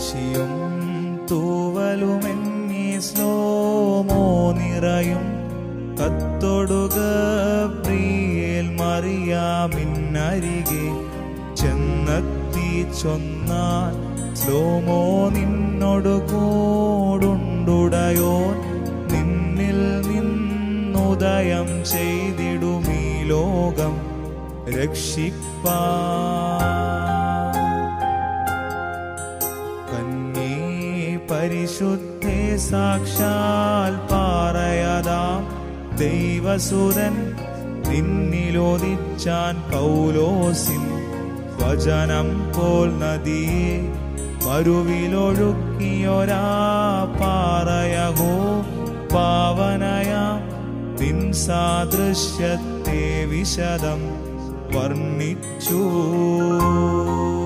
മഷിയും തൂവലുമെന്നീ slo-mo നിറയും കത്തൊടുക പ്രിയേൽ മറിയാമിന്നരികെ ചെന്നെത്തി ചൊന്നാൽ slo-mo നിന്നോട് കൂടുണ്ടുടയോൻ നിന്നിൽ നിന്നുദയം ചെയ്തിടുമീ ലോകം രക്ഷിപ്പാ കന്യേ പരിശുദ്ധേ സാക്ഷാൽ പാറയതാം ദൈവസുരൻ നിന്നിലോദിച്ചാൻ പൗലോസിൻ വചനം പോൽ നദിയെ മരുവിലൊഴുക്കിയൊരാ പാറയകോ പാവനയാം നിൻ സാദൃശ്യത്തെ വിശദം വർണ്ണിച്ചു